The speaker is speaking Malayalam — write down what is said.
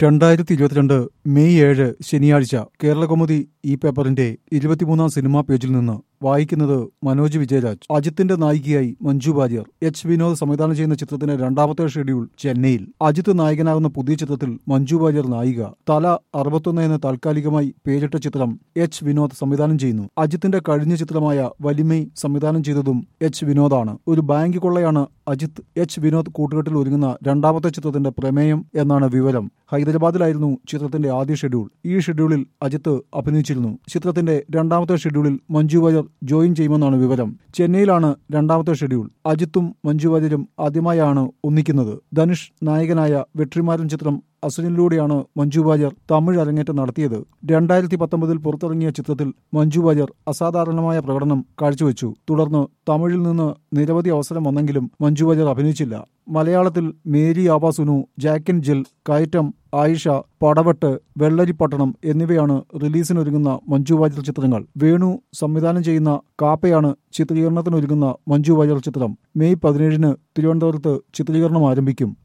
രണ്ടായിരത്തി ഇരുപത്തിരണ്ട് മെയ് ഏഴ് ശനിയാഴ്ച കേരളകൗമുദി ഈ പേപ്പറിന്റെ ഇരുപത്തിമൂന്നാം സിനിമാ പേജിൽ നിന്ന് വായിക്കുന്നത് മനോജ് വിജയരാജ് അജിത്തിന്റെ നായികയായി മഞ്ജു വാര്യർ എച്ച് വിനോദ് സംവിധാനം ചെയ്യുന്ന ചിത്രത്തിന്റെ രണ്ടാമത്തെ ഷെഡ്യൂൾ ചെന്നൈയിൽ അജിത്ത് നായകനാകുന്ന പുതിയ ചിത്രത്തിൽ മഞ്ജു വാര്യർ നായിക തല അറുപത്തൊന്ന് എന്ന് താൽക്കാലികമായി പേരിട്ട ചിത്രം എച്ച് വിനോദ് സംവിധാനം ചെയ്യുന്നു അജിത്തിന്റെ കഴിഞ്ഞ ചിത്രമായ വലിമൈ സംവിധാനം ചെയ്തതും എച്ച് വിനോദാണ് ഒരു ബാങ്ക് കൊള്ളയാണ് അജിത്ത് എച്ച് വിനോദ് കൂട്ടുകെട്ടിൽ ഒരുങ്ങുന്ന രണ്ടാമത്തെ ചിത്രത്തിന്റെ പ്രമേയം എന്നാണ് വിവരം ഹൈദരാബാദിലായിരുന്നു ചിത്രത്തിന്റെ ആദ്യ ഷെഡ്യൂൾ ഈ ഷെഡ്യൂളിൽ അജിത്ത് അഭിനയിച്ചിരുന്നു ചിത്രത്തിന്റെ രണ്ടാമത്തെ ഷെഡ്യൂളിൽ മഞ്ജു വാര്യർ ജോയിൻ ചെയ്യുമെന്നാണ് വിവരം ചെന്നൈയിലാണ് രണ്ടാമത്തെ ഷെഡ്യൂൾ അജിത്തും മഞ്ജു വാര്യരും ആദ്യമായാണ് ഒന്നിക്കുന്നത് ധനുഷ് നായകനായ വെട്രിമാരൻ ചിത്രം അസുനിലൂടെയാണ് മഞ്ജു വാര്യർ തമിഴ് അരങ്ങേറ്റം നടത്തിയത് രണ്ടായിരത്തി പത്തൊമ്പതിൽ പുറത്തിറങ്ങിയ ചിത്രത്തിൽ മഞ്ജു വാര്യർ അസാധാരണമായ പ്രകടനം കാഴ്ചവെച്ചു തുടർന്ന് തമിഴിൽ നിന്ന് നിരവധി അവസരം വന്നെങ്കിലും മഞ്ജു വാര്യർ അഭിനയിച്ചില്ല മലയാളത്തിൽ മേരി ആവാസുനു ജാക്കിൻ ജിൽ കയറ്റം ആയിഷ പടവട്ട് വെള്ളരിപ്പട്ടണം എന്നിവയാണ് റിലീസിനൊരുങ്ങുന്ന മഞ്ജു വാര്യർ ചിത്രങ്ങൾ വേണു സംവിധാനം ചെയ്യുന്ന കാപ്പയാണ് ചിത്രീകരണത്തിനൊരുങ്ങുന്ന മഞ്ജു വാര്യർ ചിത്രം മെയ് പതിനേഴിന് തിരുവനന്തപുരത്ത് ചിത്രീകരണം ആരംഭിക്കും